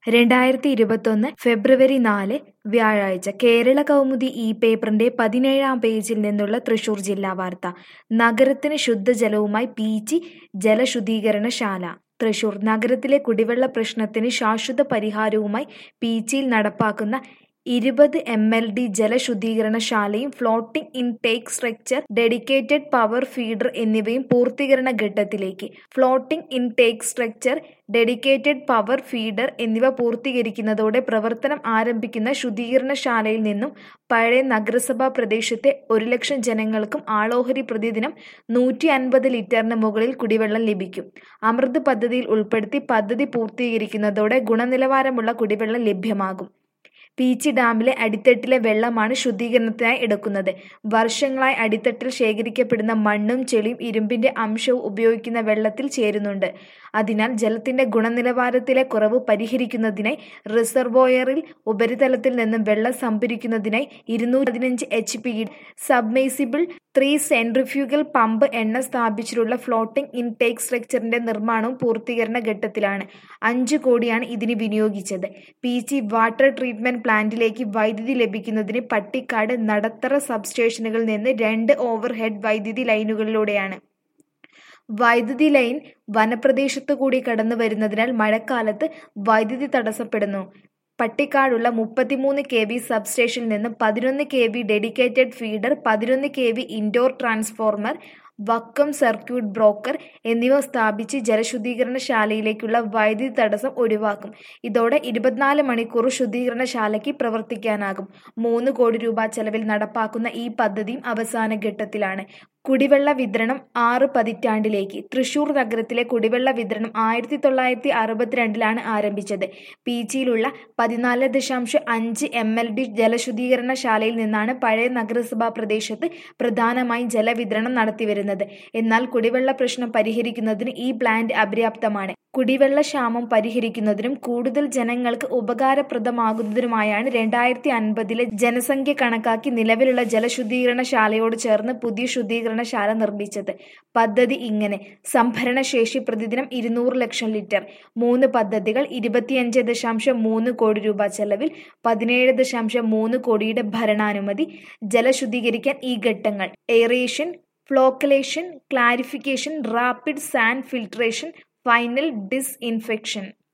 രണ്ടായിരത്തി ഇരുപത്തൊന്ന് ഫെബ്രുവരി നാല് വ്യാഴാഴ്ച കേരള കൗമുദി ഈ പേപ്പറിന്റെ പതിനേഴാം പേജിൽ നിന്നുള്ള തൃശൂർ ജില്ലാ വാർത്ത നഗരത്തിന് ശുദ്ധജലവുമായി പീച്ചി ജലശുദ്ധീകരണശാല തൃശൂർ നഗരത്തിലെ കുടിവെള്ള പ്രശ്നത്തിന് ശാശ്വത പരിഹാരവുമായി പീച്ചിയിൽ നടപ്പാക്കുന്ന ഇരുപത് എം എൽ ഡി ജലശുദ്ധീകരണശാലയും floating intake structure dedicated power feeder എന്നിവയും പൂർത്തീകരണ ഘട്ടത്തിലേക്ക് floating intake structure dedicated power feeder എന്നിവ പൂർത്തീകരിക്കുന്നതോടെ പ്രവർത്തനം ആരംഭിക്കുന്ന ശുദ്ധീകരണശാലയിൽ നിന്നും പഴയ നഗരസഭാ പ്രദേശത്തെ ഒരു ലക്ഷം ജനങ്ങൾക്കും ആളോഹരി പ്രതിദിനം നൂറ്റി അൻപത് ലിറ്ററിന് മുകളിൽ കുടിവെള്ളം ലഭിക്കും അമൃത് പദ്ധതിയിൽ ഉൾപ്പെടുത്തി പദ്ധതി പൂർത്തീകരിക്കുന്നതോടെ ഗുണനിലവാരമുള്ള കുടിവെള്ളം ലഭ്യമാകും പീച്ചി ഡാമിലെ അടിത്തട്ടിലെ വെള്ളമാണ് ശുദ്ധീകരണത്തിനായി എടുക്കുന്നത് വർഷങ്ങളായി അടിത്തട്ടിൽ ശേഖരിക്കപ്പെടുന്ന മണ്ണും ചെളിയും ഇരുമ്പിന്റെ അംശവും ഉപയോഗിക്കുന്ന വെള്ളത്തിൽ ചേരുന്നുണ്ട് അതിനാൽ ജലത്തിന്റെ ഗുണനിലവാരത്തിലെ കുറവ് പരിഹരിക്കുന്നതിനായി റിസർവോയറിൽ ഉപരിതലത്തിൽ നിന്നും വെള്ളം സംഭരിക്കുന്നതിനായി ഇരുന്നൂറ്റി പതിനഞ്ച് H P submersible three centrifugal pump എണ്ണ സ്ഥാപിച്ചിട്ടുള്ള ഫ്ലോട്ടിംഗ് ഇൻടേക്ക് സ്ട്രക്ചറിന്റെ നിർമ്മാണവും പൂർത്തീകരണ ഘട്ടത്തിലാണ് അഞ്ചു കോടിയാണ് ഇതിന് വിനിയോഗിച്ചത് പീച്ചി വാട്ടർ ട്രീറ്റ്മെന്റ് പ്ലാന്റിലേക്ക് വൈദ്യുതി ലഭിക്കുന്നതിന് പട്ടിക്കാട് നടത്തറ സബ്സ്റ്റേഷനുകളിൽ നിന്ന് രണ്ട് ഓവർ ഹെഡ് വൈദ്യുതി ലൈനുകളിലൂടെയാണ് വൈദ്യുതി ലൈൻ വനപ്രദേശത്തു കൂടി കടന്നു വരുന്നതിനാൽ മഴക്കാലത്ത് വൈദ്യുതി തടസ്സപ്പെടുന്നു പട്ടിക്കാടുള്ള മുപ്പത്തിമൂന്ന് കെ വി സബ്സ്റ്റേഷനിൽ നിന്ന് പതിനൊന്ന് കെ വി ഡെഡിക്കേറ്റഡ് ഫീഡർ പതിനൊന്ന് K V indoor transformer vacuum circuit breaker എന്നിവ സ്ഥാപിച്ച് ജലശുദ്ധീകരണശാലയിലേക്കുള്ള വൈദ്യുതി തടസ്സം ഒഴിവാക്കും ഇതോടെ ഇരുപത്തിനാല് മണിക്കൂർ ശുദ്ധീകരണശാലയ്ക്ക് പ്രവർത്തിക്കാനാകും മൂന്ന് കോടി രൂപ ചെലവിൽ നടപ്പാക്കുന്ന ഈ പദ്ധതിയും അവസാന ഘട്ടത്തിലാണ് കുടിവെള്ള വിതരണം ആറ് പതിറ്റാണ്ടിലേക്ക് തൃശൂർ നഗരത്തിലെ കുടിവെള്ള വിതരണം ആയിരത്തി തൊള്ളായിരത്തി അറുപത്തിരണ്ടിലാണ് ആരംഭിച്ചത് പീച്ചിയിലുള്ള പതിനാല് ദശാംശം അഞ്ച് എം എൽ ഡി ജലശുദ്ധീകരണശാലയിൽ നിന്നാണ് പഴയ നഗരസഭാ പ്രദേശത്ത് പ്രധാനമായും ജലവിതരണം നടത്തിവരുന്നത് എന്നാൽ കുടിവെള്ള പ്രശ്നം പരിഹരിക്കുന്നതിന് ഈ പ്ലാന്റ് അപര്യാപ്തമാണ് കുടിവെള്ള ക്ഷാമം പരിഹരിക്കുന്നതിനും കൂടുതൽ ജനങ്ങൾക്ക് ഉപകാരപ്രദമാകുന്നതിനുമായാണ് രണ്ടായിരത്തി അൻപതിലെ ജനസംഖ്യ കണക്കാക്കി നിലവിലുള്ള ജലശുദ്ധീകരണശാലയോട് ചേർന്ന് പുതിയ ശുദ്ധീകരണശാല നിർമ്മിച്ചത് പദ്ധതി ഇങ്ങനെ സംഭരണശേഷി പ്രതിദിനം ഇരുന്നൂറ് ലക്ഷം ലിറ്റർ മൂന്ന് പദ്ധതികൾ ഇരുപത്തിയഞ്ച് ദശാംശം മൂന്ന് കോടി രൂപ ചെലവിൽ പതിനേഴ് ദശാംശം മൂന്ന് കോടിയുടെ ഭരണാനുമതി ജലശുദ്ധീകരിക്കാൻ ഈ ഘട്ടങ്ങൾ aeration flocculation clarification rapid sand filtration final disinfection